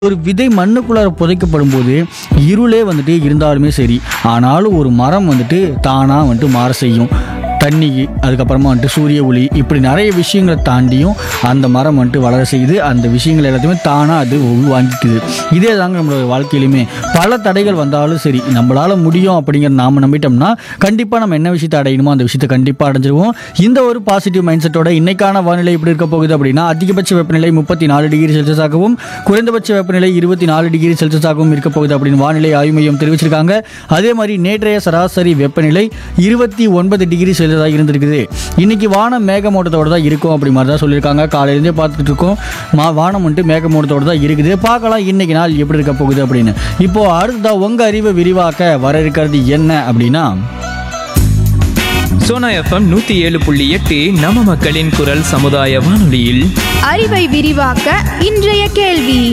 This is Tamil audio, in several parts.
ஒரு விதை மண்ணுக்குள்ளார புதைக்கப்படும் போது இருளே வந்துட்டு இருந்தாலுமே சரி ஆனாலும் ஒரு மரம் வந்துட்டு தானாக வந்துட்டு மாற செய்யும் தண்ணி அதுக்கப்புறமா வந்துட்டு சூரிய ஒளி இப்படி நிறைய விஷயங்களை தாண்டியும் அந்த மரம் வந்துட்டு வளர செய்யுது அந்த விஷயங்கள் எல்லாத்தையுமே தானாக அது வாங்கிக்குது இதே தாங்க நம்மளோட வாழ்க்கையிலுமே பல தடைகள் வந்தாலும் சரி நம்மளால முடியும் அப்படிங்கிற நாம நம்பிட்டோம்னா கண்டிப்பாக நம்ம என்ன விஷயத்தை அடையணுமோ அந்த விஷயத்தை கண்டிப்பாக அடைஞ்சிருவோம் இந்த ஒரு பாசிட்டிவ் மைண்ட் செட்டோட இன்னைக்கான வானிலை எப்படி இருக்க போகுது அப்படின்னா அதிகபட்ச வெப்பநிலை முப்பத்தி நாலு டிகிரி செல்சியஸாகவும் குறைந்தபட்ச வெப்பநிலை இருபத்தி நாலு டிகிரி செல்சியஸாகவும் இருக்க போகுது அப்படின்னு வானிலை ஆய்வு மையம் தெரிவிச்சிருக்காங்க அதே மாதிரி நேற்றைய சராசரி வெப்பநிலை இருபத்தி ஒன்பது டிகிரி செல்சியஸாக இருந்திருக்குது இன்னைக்கு வானம் மேகமூட்டத்தோட தான் இருக்கும் அப்படி மாதிரி தான் சொல்லியிருக்காங்க காலையிலேருந்தே பார்த்துட்டு இருக்கோம் மா வானம் வந்துட்டு மேகமூட்டத்தோட தான் இருக்குது பார்க்கலாம் இன்னைக்கு நாள் எப்படி இருக்க போகுது அப்படின்னு இப்போ அடுத்ததா உங்க அறிவை விரிவாக்க வர இருக்கிறது என்ன அப்படின்னா சோனா எஃப்எம் நூத்தி ஏழு புள்ளி எட்டு நம்ம மக்களின் குரல் சமுதாய வானொலியில் அறிவை விரிவாக்க இன்றைய கேள்வி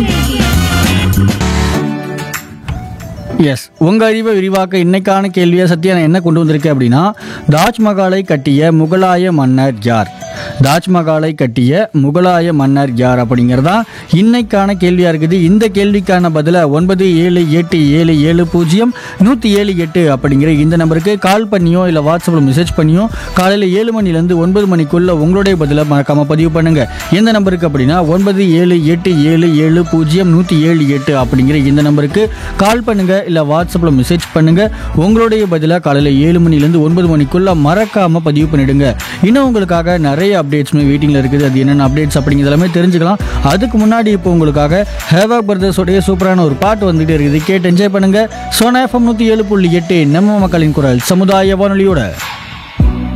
எஸ் உங்க அறிவை விரிவாக்க இன்னைக்கான கேள்வியை சத்யா நான் என்ன கொண்டு வந்திருக்கேன் அப்படின்னா தாஜ்மஹாலை கட்டிய முகலாய மன்னர் யார் தாஜ்மஹாலை கட்டிய முகலாய மன்னர் யார் அப்படிங்கிறதா இன்னைக்கான கேள்வியா இருக்குது இந்த கேள்விக்கான பதிலை ஒன்பது ஏழு எட்டு ஏழு ஏழு பூஜ்ஜியம் நூற்றி ஏழு எட்டு அப்படிங்கிற இந்த நம்பருக்கு கால் பண்ணியோ இல்லை வாட்ஸ்அப்பில் மெசேஜ் பண்ணியோ காலையில் ஏழு மணிலேருந்து ஒன்பது மணிக்குள்ள உங்களுடைய பதிலை மறக்காம பதிவு பண்ணுங்க எந்த நம்பருக்கு அப்படின்னா ஒன்பது ஏழு எட்டு ஏழு ஏழு பூஜ்ஜியம் நூற்றி ஏழு எட்டு அப்படிங்கிற இந்த நம்பருக்கு கால் பண்ணுங்க இல்லை வாட்ஸ்அப்பில் மெசேஜ் பண்ணுங்க உங்களுடைய பதிலாக காலையில் ஏழு மணிலேருந்து ஒன்பது மணிக்குள்ள மறக்காம பதிவு பண்ணிடுங்க இன்னும் உங்களுக்காக நிறைய அப்டேட்ஸுமே வெயிட்டிங்கில் இருக்குது அது என்னென்ன அப்டேட்ஸ் அப்படிங்கிறது எல்லாமே தெரிஞ்சுக்கலாம் அதுக்கு முன்னாடி இப்போ உங்களுக்காக ஹேவா பிரதர்ஸோடைய சூப்பரான ஒரு பாட்டு வந்துகிட்டே இருக்குது கேட்டு என்ஜாய் பண்ணுங்க சோனா எஃப்எம் நூற்றி ஏழு புள்ளி எட்டு நம்ம மக்களின் குரல் சமுதாய வானொலியோட